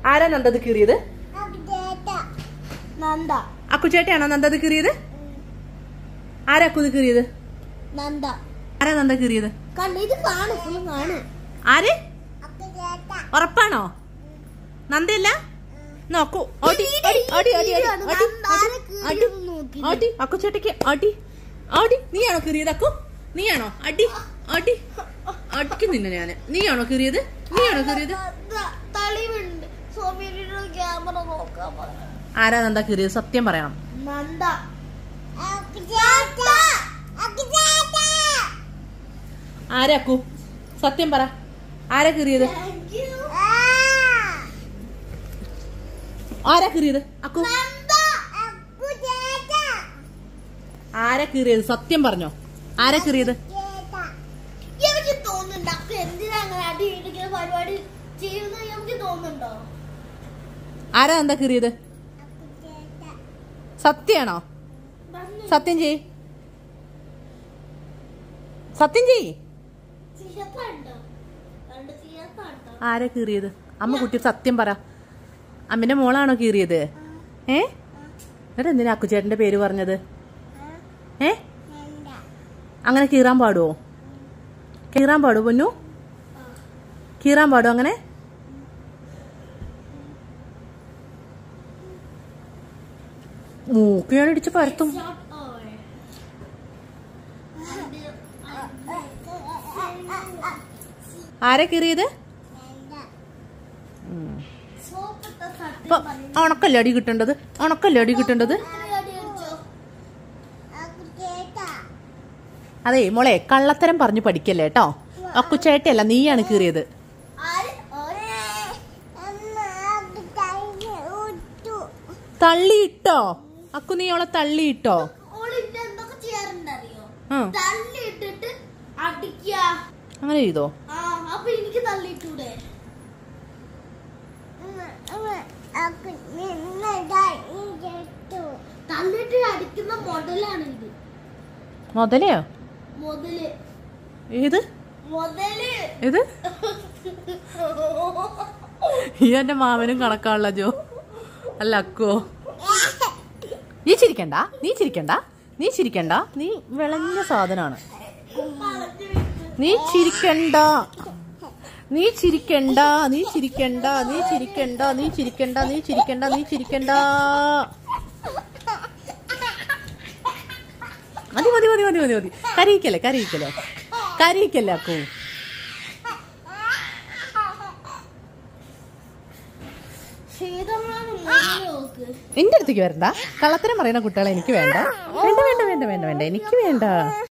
ആരാ നന്ദത് കീറിയത് നന്ദ അക്കുച്ചേട്ടയാണോ നന്ദത് കീറിയത് ആരാ അക്കുത് കീറിയത് നന്ദ ആരാ നന്ദ കീറിയത് കണ്ട ഇത് കാണു ഫുൾ കാണു ആര് ഉറപ്പാണോ നന്ദയല്ല നോക്കൂ ഓടി ഓടി ഓടി ഓടി ഓടി ഓടി ഓടി ഓടി ഓടി അക്കുച്ചേട്ടയ്ക്ക് ഓടി ഓടി നീയാണോ കീറിയത് അക്കു നീയാണോ അടി അടി അടിക്കും നിന്നെ ഞാന് നീയാണോ കീറിയത് നീയാണോ കീറിയത് തളിവുണ്ട് സോമിയുടെ ക്യാമറ നോക്കാൻ പറഞ്ഞു ആരാ നന്ദ കീറിയത് സത്യം പറയണം നന്ദ ആരാ അക്കു സത്യം പറ ആരാ കീറിയത് ആരാ കീറിയത് അക്കു ആരാ കീറിയത് സത്യം പറഞ്ഞോ ആരാ കീറിയത് എനിക്ക് തോന്നുന്നുണ്ട് അപ്പൊ എന്തിനാ അങ്ങനെ അടി ഇടിക്കുന്ന പരിപാടി ചെയ്യുന്നത് എനിക്ക് തോന്നുന്നുണ്ടോ ആരാ എന്താ കീറിയത് സത്യാണോ സത്യം ചെയ് സത്യം ചെയ് ചെയ്യാത്തുണ്ടോ രണ്ട് ചെയ്യാത്തുണ്ടോ ആരാ കീറിയത് അമ്മ കുട്ടി സത്യം പറ അമ്മന്റെ മോളാണോ കീറിയത് ഏ എന്നിട്ട് എന്തിനാ അക്കുചേട്ടന്റെ പേര് പറഞ്ഞത് ഏ അങ്ങനെ കീറാൻ പാടുവോ കീറാൻ പാടുവോ പൊന്നു കീറാൻ പാടുവോ അങ്ങനെ മൂക്ക് ഞാൻ ഇടിച്ച് പരത്തും ആരാ കീറിയത് ഇപ്പൊ ഉണക്കല്ലേ അടി കിട്ടേണ്ടത് ഉണക്കല്ലേ അടി കിട്ടേണ്ടത് അതെ മോളെ കള്ളത്തരം പറഞ്ഞു പഠിക്കല്ലേ കേട്ടോ അക്കുച്ചേട്ടയല്ല നീയാണ് കീറിയത് തള്ളിയിട്ടോ അക്കു നീ അവളെ തള്ളിയിട്ടോ എന്തൊക്കെ ചെയ്യാറുണ്ടറിയോ ആ തള്ളിയിട്ടിട്ട് അടിക്കുക അങ്ങനെ ചെയ്തോ ആ അപ്പൊ എനിക്ക് തള്ളിയിട്ടൂടെ തള്ളിയിട്ട് അടിക്കുന്ന മോഡലാണ് ഇത് മുതലയോ മുതല് ഏത് മുതല് ഏത് ഈ എന്റെ മാമനും കണക്കാണല്ലോ ജോ അല്ല അക്കോ നീ ചിരിക്കണ്ട നീ ചിരിക്കണ്ട നീ ചിരിക്കണ്ട നീ വിളഞ്ഞ സാധനാണ് നീ ചിരിക്കണ്ട നീ ചിരിക്കണ്ട നീ ചിരിക്കണ്ട നീ ചിരിക്കണ്ട നീ ചിരിക്കണ്ട നീ ചിരിക്കണ്ട നീ ചിരിക്കണ്ട മതി മതി മതി മതി മതി മതി കരയിക്കല്ലേ കരയിക്കല്ലേ കരയിക്കല്ലേ അക്കൂ നോക്ക് എന്റെ അടുത്തേക്ക് വരണ്ട കള്ളത്തരം പറയുന്ന കുട്ടികളെ എനിക്ക് വേണ്ട വേണ്ട വേണ്ട വേണ്ട വേണ്ട വേണ്ട എനിക്ക് വേണ്ട